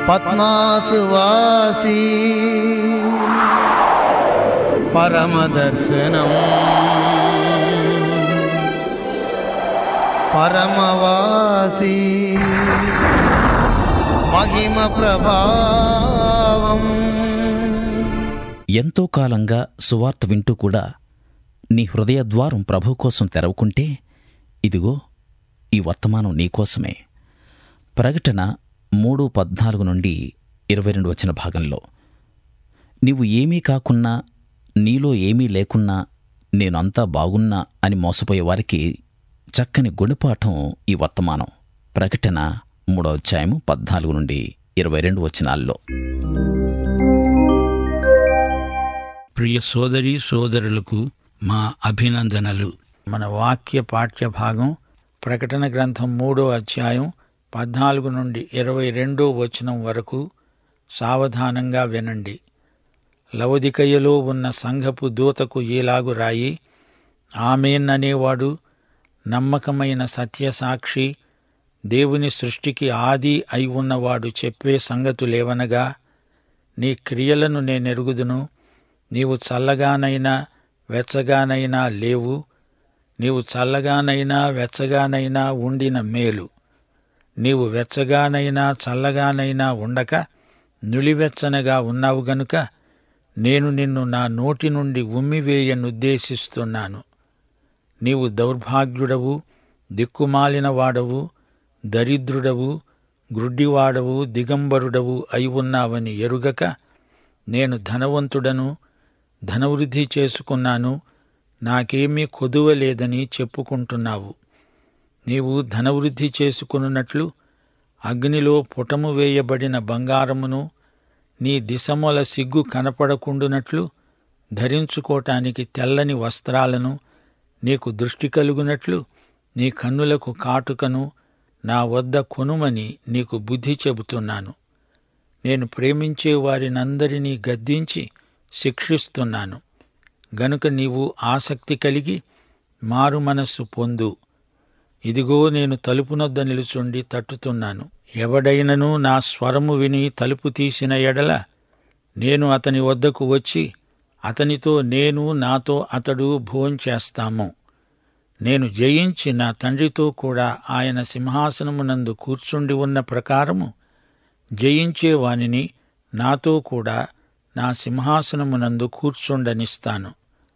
పద్మాసువాసి పరమదర్శనం పరమవాసి మహిమ ప్రభావం ఎంతో కాలంగా సువార్త వింటూ కూడా నీ హృదయ ద్వారం ప్రభు కోసం తెరవకుంటే ఇదిగో ఈ వర్తమానం నీకోసమే ప్రకటన మూడు పద్నాలుగు నుండి ఇరవై రెండు వచ్చిన భాగంలో నీవు ఏమీ కాకున్నా నీలో ఏమీ లేకున్నా నేను అంతా బాగున్నా అని మోసపోయే వారికి చక్కని గుణపాఠం ఈ వర్తమానం ప్రకటన మూడో అధ్యాయము పద్నాలుగు నుండి ఇరవై రెండు వచనాల్లో ప్రియ సోదరి సోదరులకు మా అభినందనలు మన వాక్య పాఠ్య భాగం ప్రకటన గ్రంథం మూడో అధ్యాయం పద్నాలుగు నుండి ఇరవై రెండో వచనం వరకు సావధానంగా వినండి లవదికయ్యలో ఉన్న సంఘపు దూతకు ఈలాగు రాయి ఆమెన్ అనేవాడు నమ్మకమైన సత్యసాక్షి దేవుని సృష్టికి ఆది అయి ఉన్నవాడు చెప్పే సంగతులేవనగా నీ క్రియలను నేనెరుగుదును నీవు చల్లగానైనా వెచ్చగానైనా లేవు నీవు చల్లగానైనా వెచ్చగానైనా ఉండిన మేలు నీవు వెచ్చగానైనా చల్లగానైనా ఉండక నులివెచ్చనగా ఉన్నావు గనుక నేను నిన్ను నా నోటి నుండి ఉమ్మివేయనుద్దేశిస్తున్నాను నీవు దౌర్భాగ్యుడవు దిక్కుమాలిన వాడవు దరిద్రుడవు గ్రుడ్డివాడవు దిగంబరుడవు అయి ఉన్నావని ఎరుగక నేను ధనవంతుడను ధనవృద్ధి చేసుకున్నాను నాకేమీ కొదువ లేదని చెప్పుకుంటున్నావు నీవు ధనవృద్ధి చేసుకున్నట్లు అగ్నిలో పుటము వేయబడిన బంగారమును నీ దిశముల సిగ్గు కనపడకుండునట్లు ధరించుకోటానికి తెల్లని వస్త్రాలను నీకు దృష్టి కలుగునట్లు నీ కన్నులకు కాటుకను నా వద్ద కొనుమని నీకు బుద్ధి చెబుతున్నాను నేను ప్రేమించే వారినందరినీ గద్దించి శిక్షిస్తున్నాను గనుక నీవు ఆసక్తి కలిగి మారు మనస్సు పొందు ఇదిగో నేను తలుపునొద్ద నిలుచుండి తట్టుతున్నాను ఎవడైనను నా స్వరము విని తలుపు తీసిన ఎడల నేను అతని వద్దకు వచ్చి అతనితో నేను నాతో అతడు భోంచేస్తాము నేను జయించి నా తండ్రితో కూడా ఆయన సింహాసనమునందు కూర్చుండి ఉన్న ప్రకారము జయించే వానిని నాతో కూడా నా సింహాసనమునందు కూర్చుండనిస్తాను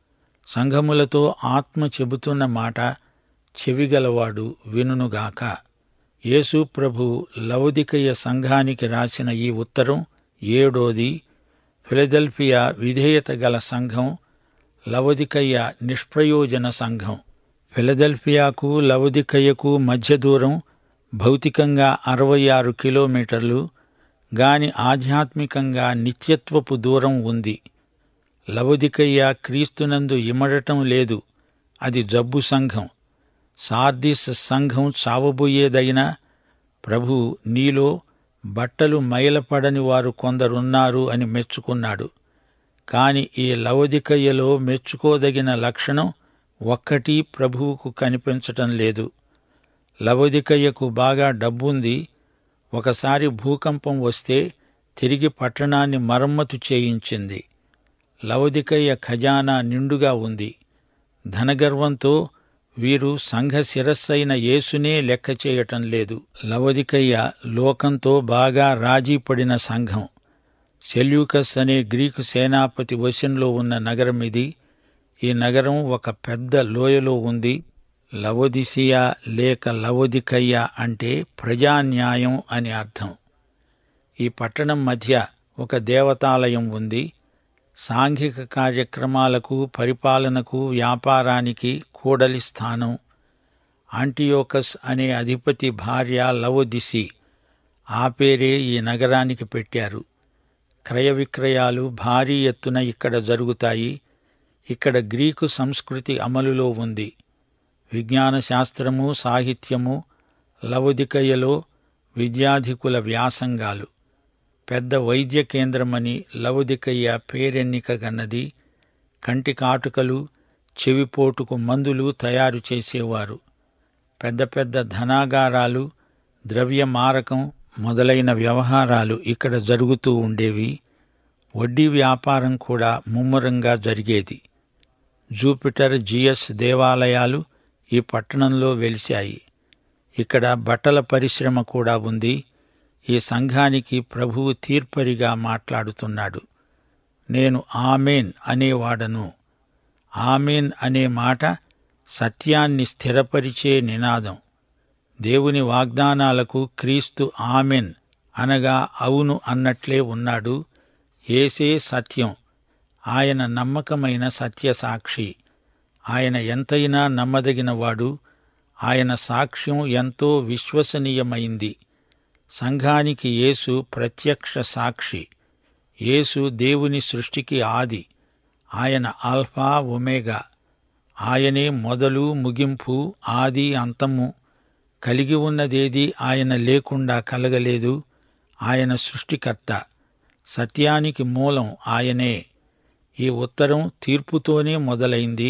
సంఘములతో ఆత్మ చెబుతున్న మాట చెవిగలవాడు వినుగాక యేసు ప్రభు లౌదికయ్య సంఘానికి రాసిన ఈ ఉత్తరం ఏడోది ఫిలదెల్ఫియా విధేయత గల సంఘం లవదికయ్య నిష్ప్రయోజన సంఘం ఫిలదెల్ఫియాకు లవదికయ్యకు మధ్య దూరం భౌతికంగా అరవై ఆరు కిలోమీటర్లు గాని ఆధ్యాత్మికంగా నిత్యత్వపు దూరం ఉంది లవదికయ్య క్రీస్తునందు ఇమడటం లేదు అది జబ్బు సంఘం సార్దిస్ సంఘం చావబోయేదైనా ప్రభు నీలో బట్టలు మైలపడని వారు కొందరున్నారు అని మెచ్చుకున్నాడు కాని ఈ లవదికయ్యలో మెచ్చుకోదగిన లక్షణం ఒక్కటీ ప్రభువుకు కనిపించటం లేదు లవదికయ్యకు బాగా డబ్బుంది ఒకసారి భూకంపం వస్తే తిరిగి పట్టణాన్ని మరమ్మతు చేయించింది లవదికయ్య ఖజానా నిండుగా ఉంది ధనగర్వంతో వీరు సంఘ శిరస్సైన యేసునే లెక్క చేయటం లేదు లవదికయ్య లోకంతో బాగా రాజీ పడిన సంఘం సెల్యూకస్ అనే గ్రీకు సేనాపతి వశంలో ఉన్న నగరం ఇది ఈ నగరం ఒక పెద్ద లోయలో ఉంది లవోదిసియా లేక లవోదికయ్య అంటే ప్రజాన్యాయం అని అర్థం ఈ పట్టణం మధ్య ఒక దేవతాలయం ఉంది సాంఘిక కార్యక్రమాలకు పరిపాలనకు వ్యాపారానికి కూడలి స్థానం ఆంటియోకస్ అనే అధిపతి భార్య లవోదిసి ఆ పేరే ఈ నగరానికి పెట్టారు క్రయ విక్రయాలు భారీ ఎత్తున ఇక్కడ జరుగుతాయి ఇక్కడ గ్రీకు సంస్కృతి అమలులో ఉంది విజ్ఞాన శాస్త్రము సాహిత్యము లవదికయ్యలో విద్యాధికుల వ్యాసంగాలు పెద్ద వైద్య కేంద్రమని లవదికయ్య పేరెన్నిక గన్నది కంటి కాటుకలు చెవిపోటుకు మందులు తయారు చేసేవారు పెద్ద పెద్ద ధనాగారాలు ద్రవ్య మారకం మొదలైన వ్యవహారాలు ఇక్కడ జరుగుతూ ఉండేవి వడ్డీ వ్యాపారం కూడా ముమ్మరంగా జరిగేది జూపిటర్ జిఎస్ దేవాలయాలు ఈ పట్టణంలో వెలిశాయి ఇక్కడ బట్టల పరిశ్రమ కూడా ఉంది ఈ సంఘానికి ప్రభువు తీర్పరిగా మాట్లాడుతున్నాడు నేను ఆమెన్ అనేవాడను ఆమెన్ అనే మాట సత్యాన్ని స్థిరపరిచే నినాదం దేవుని వాగ్దానాలకు క్రీస్తు ఆమెన్ అనగా అవును అన్నట్లే ఉన్నాడు ఏసే సత్యం ఆయన నమ్మకమైన సత్యసాక్షి ఆయన ఎంతైనా నమ్మదగినవాడు ఆయన సాక్ష్యం ఎంతో విశ్వసనీయమైంది సంఘానికి యేసు ప్రత్యక్ష సాక్షి యేసు దేవుని సృష్టికి ఆది ఆయన ఆల్ఫా ఒమేగా ఆయనే మొదలు ముగింపు ఆది అంతము కలిగి ఉన్నదేది ఆయన లేకుండా కలగలేదు ఆయన సృష్టికర్త సత్యానికి మూలం ఆయనే ఈ ఉత్తరం తీర్పుతోనే మొదలైంది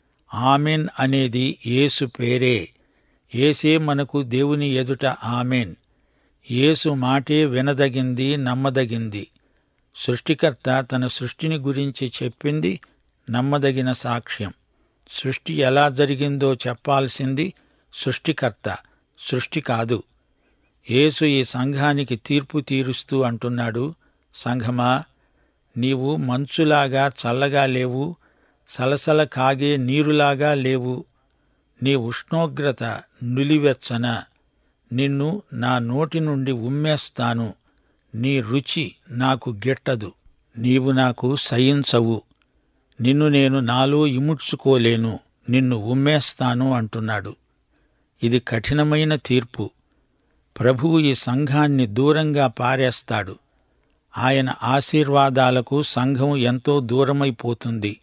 ఆమెన్ అనేది యేసు పేరే ఏసే మనకు దేవుని ఎదుట ఆమెన్ యేసు మాటే వినదగింది నమ్మదగింది సృష్టికర్త తన సృష్టిని గురించి చెప్పింది నమ్మదగిన సాక్ష్యం సృష్టి ఎలా జరిగిందో చెప్పాల్సింది సృష్టికర్త సృష్టి కాదు యేసు ఈ సంఘానికి తీర్పు తీరుస్తూ అంటున్నాడు సంఘమా నీవు మంచులాగా చల్లగా లేవు సలసల కాగే నీరులాగా లేవు నీ ఉష్ణోగ్రత నులివెచ్చన నిన్ను నా నోటి నుండి ఉమ్మేస్తాను నీ రుచి నాకు గిట్టదు నీవు నాకు సహించవు నిన్ను నేను నాలో ఇముడ్చుకోలేను నిన్ను ఉమ్మేస్తాను అంటున్నాడు ఇది కఠినమైన తీర్పు ప్రభువు ఈ సంఘాన్ని దూరంగా పారేస్తాడు ఆయన ఆశీర్వాదాలకు సంఘం ఎంతో దూరమైపోతుంది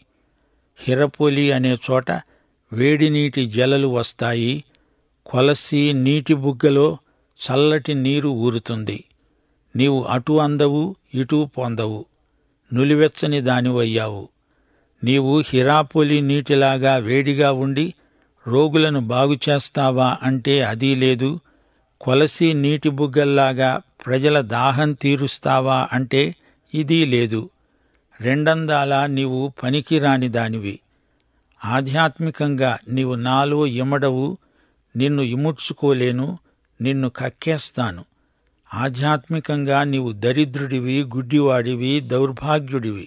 హిరపోలి అనే చోట వేడి నీటి జలలు వస్తాయి కొలసి నీటి బుగ్గలో చల్లటి నీరు ఊరుతుంది నీవు అటు అందవు ఇటు పొందవు నులివెచ్చని దానివయ్యావు నీవు హిరాపోలి నీటిలాగా వేడిగా ఉండి రోగులను బాగు చేస్తావా అంటే అదీ లేదు కొలసి నీటి బుగ్గల్లాగా ప్రజల దాహం తీరుస్తావా అంటే ఇదీ లేదు రెండందాలా నీవు పనికిరాని దానివి ఆధ్యాత్మికంగా నీవు నాలో ఇమడవు నిన్ను ఇముడ్చుకోలేను నిన్ను కక్కేస్తాను ఆధ్యాత్మికంగా నీవు దరిద్రుడివి గుడ్డివాడివి దౌర్భాగ్యుడివి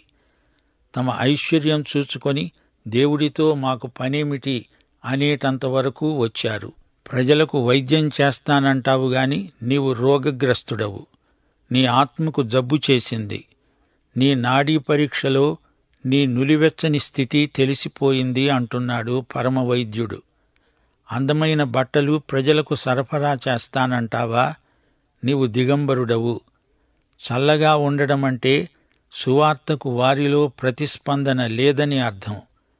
తమ ఐశ్వర్యం చూచుకొని దేవుడితో మాకు పనేమిటి అనేటంతవరకు వచ్చారు ప్రజలకు వైద్యం చేస్తానంటావు గాని నీవు రోగగ్రస్తుడవు నీ ఆత్మకు జబ్బు చేసింది నీ నాడీ పరీక్షలో నీ నులివెచ్చని స్థితి తెలిసిపోయింది అంటున్నాడు పరమవైద్యుడు అందమైన బట్టలు ప్రజలకు సరఫరా చేస్తానంటావా నీవు దిగంబరుడవు చల్లగా ఉండడం అంటే సువార్తకు వారిలో ప్రతిస్పందన లేదని అర్థం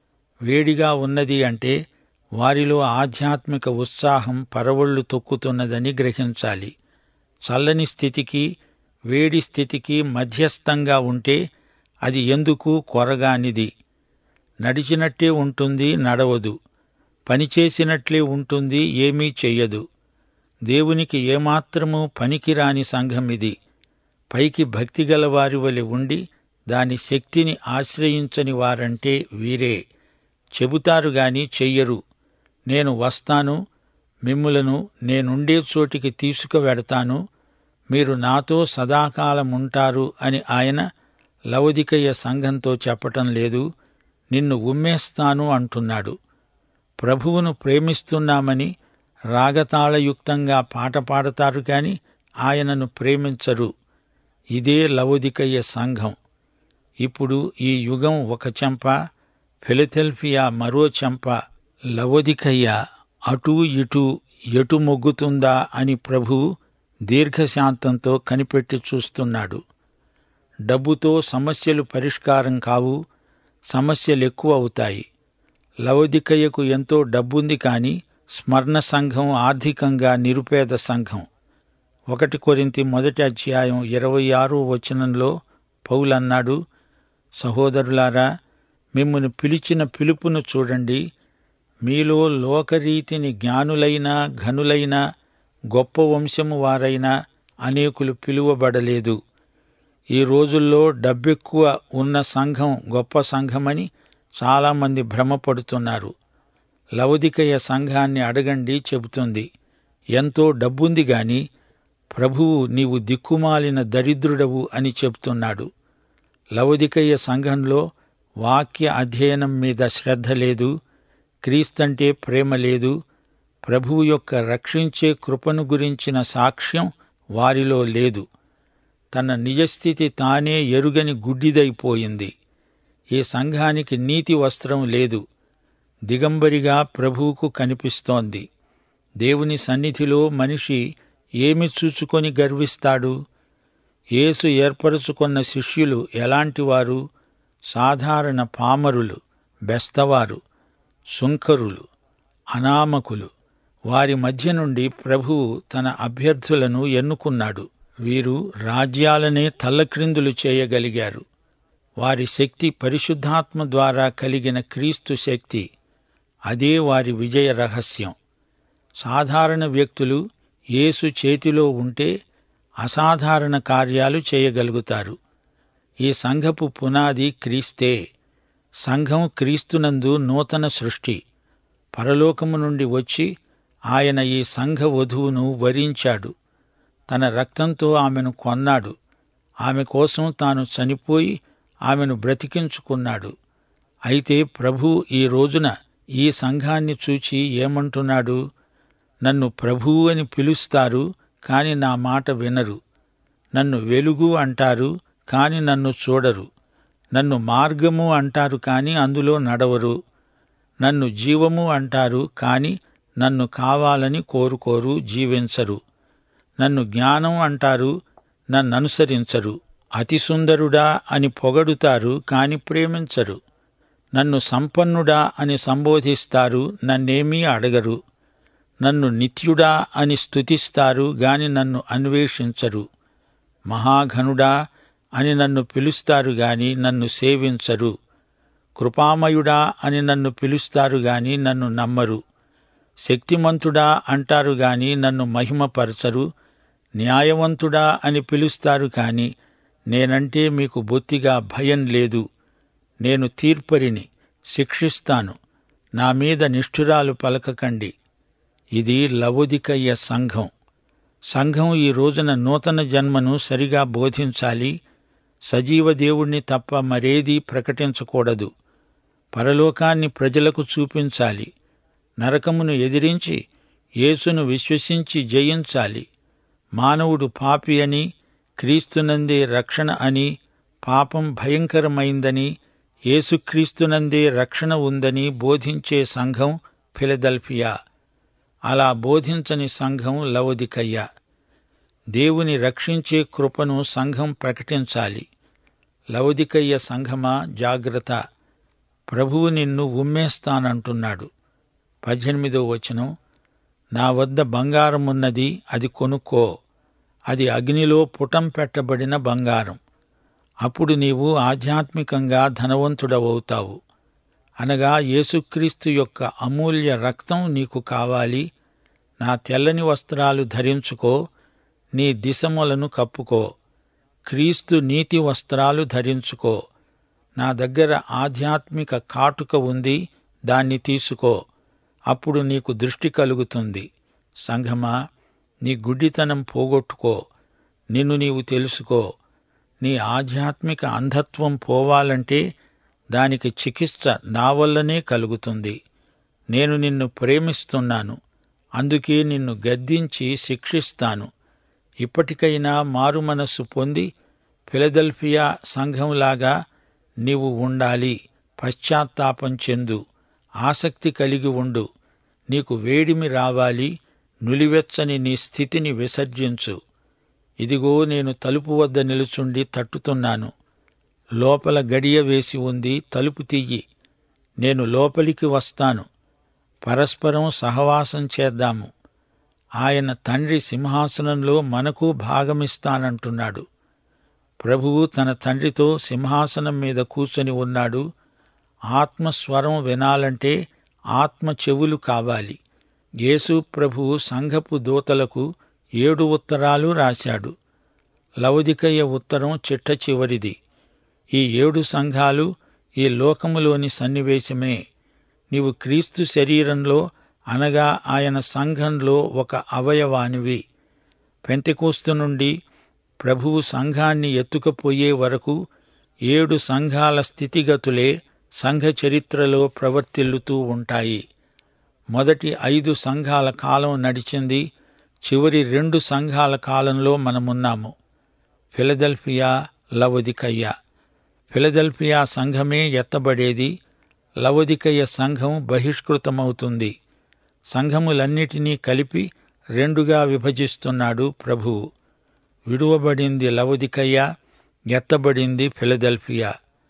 వేడిగా ఉన్నది అంటే వారిలో ఆధ్యాత్మిక ఉత్సాహం పరవళ్లు తొక్కుతున్నదని గ్రహించాలి చల్లని స్థితికి వేడి స్థితికి మధ్యస్థంగా ఉంటే అది ఎందుకు కొరగానిది నడిచినట్టే ఉంటుంది నడవదు పనిచేసినట్లే ఉంటుంది ఏమీ చెయ్యదు దేవునికి ఏమాత్రమూ పనికిరాని సంఘం ఇది పైకి భక్తి గలవారి వలె ఉండి దాని శక్తిని ఆశ్రయించని వారంటే వీరే చెబుతారు గాని చెయ్యరు నేను వస్తాను మిమ్ములను నేనుండే చోటికి తీసుకువెడతాను మీరు నాతో సదాకాలముంటారు అని ఆయన లవదికయ్య సంఘంతో చెప్పటం లేదు నిన్ను ఉమ్మేస్తాను అంటున్నాడు ప్రభువును ప్రేమిస్తున్నామని రాగతాళయుక్తంగా పాట పాడతారు కాని ఆయనను ప్రేమించరు ఇదే లవదికయ్య సంఘం ఇప్పుడు ఈ యుగం ఒక చెంప ఫిలదెల్ఫియా మరో చెంప లవదికయ్య అటూ ఇటూ ఎటు మొగ్గుతుందా అని ప్రభువు దీర్ఘశాంతంతో కనిపెట్టి చూస్తున్నాడు డబ్బుతో సమస్యలు పరిష్కారం కావు సమస్యలు ఎక్కువ అవుతాయి లవదికయ్యకు ఎంతో డబ్బుంది కాని స్మరణ సంఘం ఆర్థికంగా నిరుపేద సంఘం ఒకటి కొరింతి మొదటి అధ్యాయం ఇరవై ఆరో వచనంలో పౌలన్నాడు సహోదరులారా మిమ్మల్ని పిలిచిన పిలుపును చూడండి మీలో లోకరీతిని జ్ఞానులైన ఘనులైన గొప్ప వంశము వారైనా అనేకులు పిలువబడలేదు ఈ రోజుల్లో డబ్బెక్కువ ఉన్న సంఘం గొప్ప సంఘమని చాలామంది భ్రమపడుతున్నారు లవదికయ సంఘాన్ని అడగండి చెబుతుంది ఎంతో డబ్బుంది గాని ప్రభువు నీవు దిక్కుమాలిన దరిద్రుడవు అని చెప్తున్నాడు లవదికయ్య సంఘంలో వాక్య అధ్యయనం మీద శ్రద్ధ లేదు క్రీస్తంటే ప్రేమ లేదు ప్రభువు యొక్క రక్షించే కృపను గురించిన సాక్ష్యం వారిలో లేదు తన నిజస్థితి తానే ఎరుగని గుడ్డిదైపోయింది ఈ సంఘానికి నీతి వస్త్రం లేదు దిగంబరిగా ప్రభువుకు కనిపిస్తోంది దేవుని సన్నిధిలో మనిషి ఏమి చూచుకొని గర్విస్తాడు యేసు ఏర్పరచుకున్న శిష్యులు ఎలాంటివారు సాధారణ పామరులు బెస్తవారు సుంకరులు అనామకులు వారి మధ్య నుండి ప్రభువు తన అభ్యర్థులను ఎన్నుకున్నాడు వీరు రాజ్యాలనే తల్లక్రిందులు చేయగలిగారు వారి శక్తి పరిశుద్ధాత్మ ద్వారా కలిగిన క్రీస్తు శక్తి అదే వారి విజయ రహస్యం సాధారణ వ్యక్తులు యేసు చేతిలో ఉంటే అసాధారణ కార్యాలు చేయగలుగుతారు ఈ సంఘపు పునాది క్రీస్తే సంఘం క్రీస్తునందు నూతన సృష్టి పరలోకము నుండి వచ్చి ఆయన ఈ సంఘ వధువును వరించాడు తన రక్తంతో ఆమెను కొన్నాడు ఆమె కోసం తాను చనిపోయి ఆమెను బ్రతికించుకున్నాడు అయితే ప్రభు ఈ రోజున ఈ సంఘాన్ని చూచి ఏమంటున్నాడు నన్ను ప్రభువు అని పిలుస్తారు కాని నా మాట వినరు నన్ను వెలుగు అంటారు కాని నన్ను చూడరు నన్ను మార్గము అంటారు కాని అందులో నడవరు నన్ను జీవము అంటారు కాని నన్ను కావాలని కోరుకోరు జీవించరు నన్ను జ్ఞానం అంటారు నన్ను అనుసరించరు అతి సుందరుడా అని పొగడుతారు కాని ప్రేమించరు నన్ను సంపన్నుడా అని సంబోధిస్తారు నన్నేమీ అడగరు నన్ను నిత్యుడా అని స్తుతిస్తారు గాని నన్ను అన్వేషించరు మహాఘనుడా అని నన్ను పిలుస్తారు గాని నన్ను సేవించరు కృపామయుడా అని నన్ను పిలుస్తారు గాని నన్ను నమ్మరు శక్తిమంతుడా అంటారు గాని నన్ను మహిమపరచరు న్యాయవంతుడా అని పిలుస్తారు కాని నేనంటే మీకు బొత్తిగా భయం లేదు నేను తీర్పరిని శిక్షిస్తాను నా మీద నిష్ఠురాలు పలకకండి ఇది లవోదికయ్య సంఘం సంఘం ఈ రోజున నూతన జన్మను సరిగా బోధించాలి సజీవ దేవుణ్ణి తప్ప మరేదీ ప్రకటించకూడదు పరలోకాన్ని ప్రజలకు చూపించాలి నరకమును ఎదిరించి యేసును విశ్వసించి జయించాలి మానవుడు పాపి అని క్రీస్తునందే రక్షణ అని పాపం భయంకరమైందని యేసుక్రీస్తునందే రక్షణ ఉందని బోధించే సంఘం ఫిలదల్ఫియా అలా బోధించని సంఘం లవదికయ్య దేవుని రక్షించే కృపను సంఘం ప్రకటించాలి లవదికయ్య సంఘమా జాగ్రత్త ప్రభువు నిన్ను ఉమ్మేస్తానంటున్నాడు పద్దెనిమిదో వచనం నా వద్ద బంగారం ఉన్నది అది కొనుక్కో అది అగ్నిలో పుటం పెట్టబడిన బంగారం అప్పుడు నీవు ఆధ్యాత్మికంగా ధనవంతుడవవుతావు అనగా యేసుక్రీస్తు యొక్క అమూల్య రక్తం నీకు కావాలి నా తెల్లని వస్త్రాలు ధరించుకో నీ దిశములను కప్పుకో క్రీస్తు నీతి వస్త్రాలు ధరించుకో నా దగ్గర ఆధ్యాత్మిక కాటుక ఉంది దాన్ని తీసుకో అప్పుడు నీకు దృష్టి కలుగుతుంది సంఘమా నీ గుడ్డితనం పోగొట్టుకో నిన్ను నీవు తెలుసుకో నీ ఆధ్యాత్మిక అంధత్వం పోవాలంటే దానికి చికిత్స నా వల్లనే కలుగుతుంది నేను నిన్ను ప్రేమిస్తున్నాను అందుకే నిన్ను గద్దించి శిక్షిస్తాను ఇప్పటికైనా మారు మనస్సు పొంది ఫిలదెల్ఫియా సంఘంలాగా నీవు ఉండాలి పశ్చాత్తాపం చెందు ఆసక్తి కలిగి ఉండు నీకు వేడిమి రావాలి నులివెచ్చని నీ స్థితిని విసర్జించు ఇదిగో నేను తలుపు వద్ద నిలుచుండి తట్టుతున్నాను లోపల గడియ వేసి ఉంది తలుపు తీయి నేను లోపలికి వస్తాను పరస్పరం సహవాసం చేద్దాము ఆయన తండ్రి సింహాసనంలో మనకు భాగమిస్తానంటున్నాడు ప్రభువు తన తండ్రితో సింహాసనం మీద కూర్చొని ఉన్నాడు ఆత్మస్వరం వినాలంటే ఆత్మ చెవులు కావాలి యేసు ప్రభువు సంఘపు దూతలకు ఏడు ఉత్తరాలు రాశాడు లవదికయ్య ఉత్తరం చిట్ట చివరిది ఈ ఏడు సంఘాలు ఈ లోకములోని సన్నివేశమే నీవు క్రీస్తు శరీరంలో అనగా ఆయన సంఘంలో ఒక అవయవానివి పెంతెకోస్తు నుండి ప్రభువు సంఘాన్ని ఎత్తుకుపోయే వరకు ఏడు సంఘాల స్థితిగతులే సంఘ చరిత్రలో ప్రవర్తిల్లుతూ ఉంటాయి మొదటి ఐదు సంఘాల కాలం నడిచింది చివరి రెండు సంఘాల కాలంలో మనమున్నాము ఫిలదెల్ఫియా లవదికయ్య ఫిలదెల్ఫియా సంఘమే ఎత్తబడేది లవదికయ్య సంఘం బహిష్కృతమవుతుంది సంఘములన్నిటినీ కలిపి రెండుగా విభజిస్తున్నాడు ప్రభువు విడువబడింది లవదికయ్య ఎత్తబడింది ఫిలదెల్ఫియా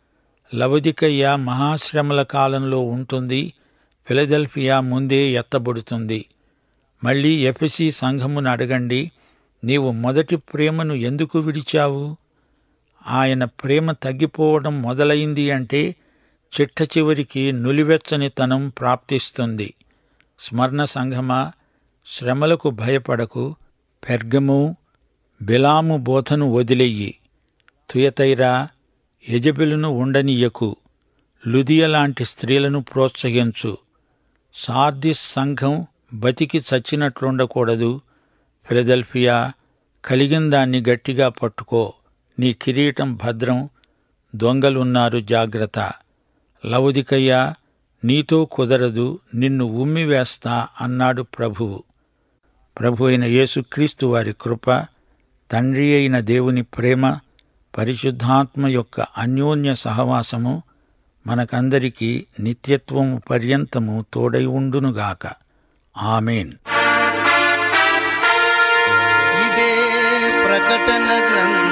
లవదికయ్య మహాశ్రమల కాలంలో ఉంటుంది ఫిలదెల్ఫియా ముందే ఎత్తబడుతుంది మళ్ళీ ఎఫెసి సంఘమును అడగండి నీవు మొదటి ప్రేమను ఎందుకు విడిచావు ఆయన ప్రేమ తగ్గిపోవడం మొదలైంది అంటే చిట్ట చివరికి నులివెచ్చనితనం ప్రాప్తిస్తుంది స్మరణ సంఘమా శ్రమలకు భయపడకు పెర్గము బిలాము బోధను వదిలెయ్యి తుయతైరా యజబెలును ఉండనీయకు లుదియ లాంటి స్త్రీలను ప్రోత్సహించు సార్దిస్ సంఘం బతికి చచ్చినట్లుండకూడదు ఫిలదెల్ఫియా కలిగిన దాన్ని గట్టిగా పట్టుకో నీ కిరీటం భద్రం దొంగలున్నారు జాగ్రత్త లవదికయ్యా నీతో కుదరదు నిన్ను ఉమ్మివేస్తా అన్నాడు ప్రభువు ప్రభు అయిన యేసుక్రీస్తు వారి కృప తండ్రి అయిన దేవుని ప్రేమ పరిశుద్ధాత్మ యొక్క అన్యోన్య సహవాసము మనకందరికీ నిత్యత్వము పర్యంతము తోడై ఉండునుగాక ఆమెన్ ఇదే ప్రకటన గ్రంథ